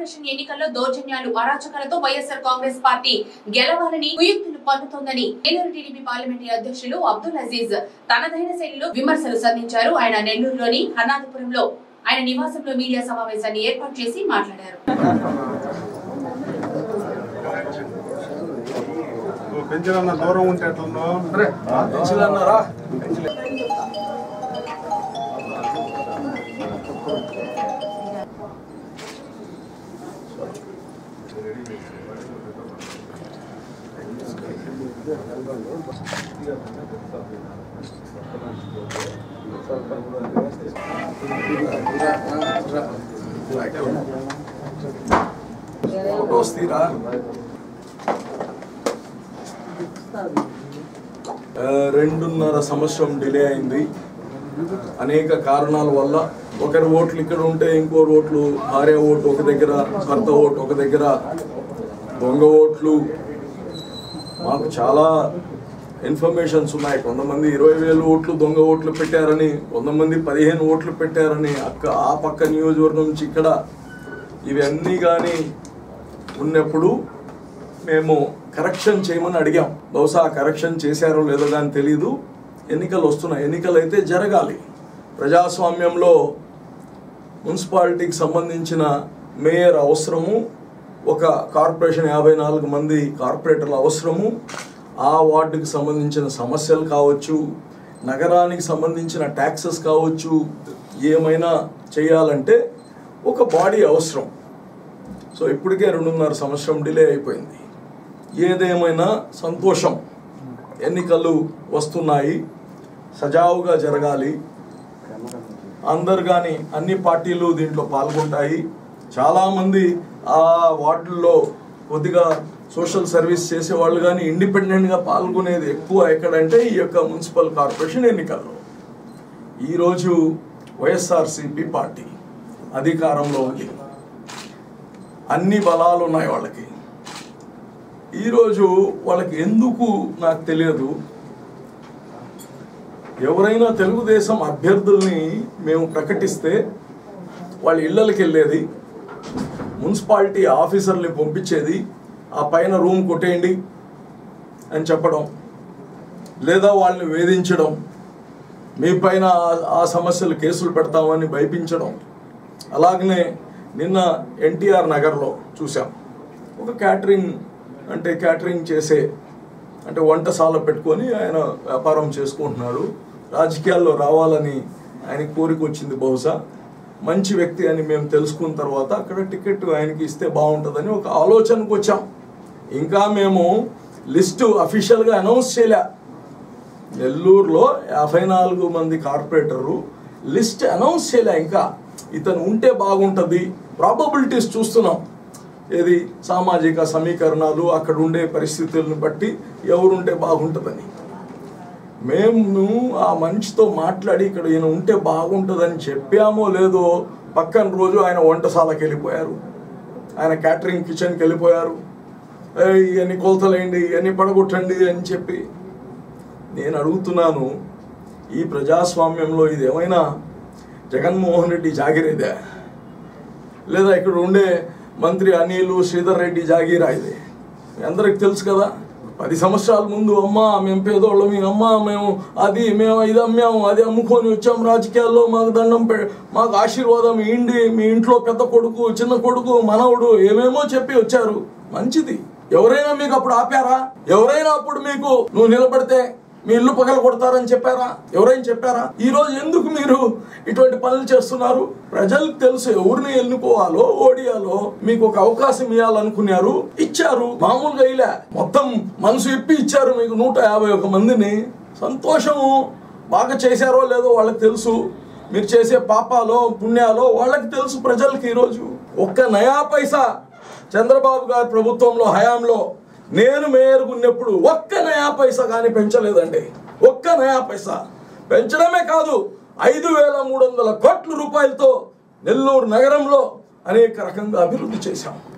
corporation ఎన్నికల్లో దౌర్జన్యాలు అరాచకాలతో YSR Congress party గెలవాలని కుయుక్తులు పన్నుతోందని నెల్లూరు టీడీపీ పార్లమెంటరీ అధ్యక్షులు అబ్దుల్ అజీజ్ తనదైన శైలిలో విమర్శలు సంధించారు ఆయన నెల్లూరులోని అన్నాదిపురంలో ఆయన నివాసంలో మీడియా సమావేశాన్ని ఏర్పాటు చేసి మాట్లాడారు నువ్వు పెంచాలన్న దూరం ఉంటే ఎట్లుందో పెంచులన్నారా ఫోటోస్ తీరా ఆ, రెండున్నర సంవత్సరం డిలే అయింది అనేక కారణాల వల్ల ఒకరి ఓట్లు ఇక్కడ ఉంటే ఇంకో ఓట్లు భార్య ఓటు ఒక దగ్గర భర్త ఓటు ఒక దగ్గర దొంగ ఓట్లు మాకు చాలా ఇన్ఫర్మేషన్స్ ఉన్నాయి కొంతమంది ఇరవై వేలు ఓట్లు దొంగ ఓట్లు పెట్టారని కొంతమంది పదిహేను ఓట్లు పెట్టారని అక్క ఆ పక్క నియోజకవర్గం నుంచి ఇక్కడ ఇవన్నీ కానీ ఉన్నప్పుడు మేము కరెక్షన్ చేయమని అడిగాం బహుశా కరెక్షన్ చేశారో లేదో కానీ తెలియదు ఎన్నికలు వస్తున్నాయి ఎన్నికలు అయితే జరగాలి ప్రజాస్వామ్యంలో మున్సిపాలిటీకి సంబంధించిన మేయర్ అవసరము ఒక కార్పొరేషన్ యాభై నాలుగు మంది కార్పొరేటర్ల అవసరము ఆ వార్డుకి సంబంధించిన సమస్యలు కావచ్చు నగరానికి సంబంధించిన ట్యాక్సెస్ కావచ్చు ఏమైనా చేయాలంటే ఒక బాడీ అవసరం సో ఇప్పటికే రెండున్నర సంవత్సరం డిలే అయిపోయింది ఏదేమైనా సంతోషం ఎన్నికలు వస్తున్నాయి సజావుగా జరగాలి అందరు కానీ అన్ని పార్టీలు దీంట్లో పాల్గొంటాయి చాలామంది ఆ వార్డుల్లో కొద్దిగా సోషల్ సర్వీస్ చేసే వాళ్ళు కానీ ఇండిపెండెంట్గా పాల్గొనేది ఎక్కువ ఎక్కడంటే ఈ యొక్క మున్సిపల్ కార్పొరేషన్ ఎన్నికల్లో ఈరోజు వైఎస్ఆర్సిపి పార్టీ అధికారంలో ఉంది అన్ని బలాలు ఉన్నాయి వాళ్ళకి ఈరోజు వాళ్ళకి ఎందుకు నాకు తెలియదు ఎవరైనా తెలుగుదేశం అభ్యర్థుల్ని మేము ప్రకటిస్తే వాళ్ళ ఇళ్ళకి వెళ్ళేది మున్సిపాలిటీ ఆఫీసర్ని పంపించేది ఆ పైన రూమ్ కొట్టేయండి అని చెప్పడం లేదా వాళ్ళని వేధించడం మీ పైన ఆ- ఆ సమస్యలు కేసులు పెడతామని భయపించడం అలాగనే నిన్న ఎన్టీఆర్ నగర్లో చూసాం ఒక క్యాటరింగ్ అంటే క్యాటరింగ్ చేసే అంటే వంటశాల పెట్టుకొని ఆయన వ్యాపారం చేసుకుంటున్నాడు రాజకీయాల్లో రావాలని ఆయన కోరిక వచ్చింది బహుశా మంచి వ్యక్తి అని మేము తెలుసుకున్న తర్వాత అక్కడ టికెట్ ఆయనకి ఇస్తే బాగుంటుందని ఒక ఆలోచనకు వచ్చాం ఇంకా మేము లిస్టు అఫీషియల్గా అనౌన్స్ చేయలే నెల్లూరులో యాభై నాలుగు మంది కార్పొరేటరు లిస్ట్ అనౌన్స్ చేయలే ఇంకా ఇతను ఉంటే బాగుంటుంది ప్రాబబిలిటీస్ చూస్తున్నాం ఏది సామాజిక సమీకరణాలు అక్కడ ఉండే పరిస్థితులను బట్టి ఎవరుంటే బాగుంటుందని మేము ఆ మనిషితో మాట్లాడి ఇక్కడ ఈయన ఉంటే బాగుంటుందని చెప్పామో లేదో పక్కన రోజు ఆయన వంటశాలకు వెళ్ళిపోయారు ఆయన క్యాటరింగ్ కిచెన్కి వెళ్ళిపోయారు "ఏయ్, ఇవన్నీ కొలతలేండి ఇవన్నీ పడగొట్టండి అని చెప్పి నేను అడుగుతున్నాను ఈ ప్రజాస్వామ్యంలో ఇది ఏమైనా జగన్మోహన్ రెడ్డి జాగిరేదే లేదా ఇక్కడ ఉండే మంత్రి అనిల్ శ్రీధర్ రెడ్డి జాగీరా ఇది మీ అందరికి తెలుసు కదా పది సంవత్సరాల ముందు అమ్మ మేము పేదోళ్ళం మీ అమ్మ మేము అది మేము ఇది అమ్మాము అది అమ్ముకొని వచ్చాం రాజకీయాల్లో మాకు దండం పె మాకు ఆశీర్వాదం ఇండి మీ ఇంట్లో పెద్ద కొడుకు చిన్న కొడుకు మనవడు ఏమేమో చెప్పి వచ్చారు మంచిది ఎవరైనా మీకు అప్పుడు ఆపారా ఎవరైనా అప్పుడు మీకు నువ్వు నిలబడితే మీ ఇల్లు పగల కొడతారని చెప్పారా ఎవరైనా చెప్పారా ఈ రోజు ఎందుకు మీరు ఇటువంటి పనులు చేస్తున్నారు ప్రజలకు తెలుసు ఎవరిని ఎన్నుకోవాలో ఓడియాలో మీకు ఒక అవకాశం ఇవ్వాలనుకున్నారు ఇచ్చారు మామూలుగా ఇలా మొత్తం మనసు ఇప్పి ఇచ్చారు మీకు నూట యాభై ఒక మందిని సంతోషము బాగా చేశారో లేదో వాళ్ళకి తెలుసు మీరు చేసే పాపాలో పుణ్యాలో వాళ్ళకి తెలుసు ప్రజలకి ఈరోజు ఒక్క నయా పైసా చంద్రబాబు గారి ప్రభుత్వంలో హయాంలో నేను మేయర్గా ఉన్నప్పుడు ఒక్క నయా పైసా కానీ పెంచలేదండి ఒక్క నయా పైసా పెంచడమే కాదు ఐదు వేల మూడు వందల కోట్ల రూపాయలతో నెల్లూరు నగరంలో అనేక రకంగా అభివృద్ధి చేశాం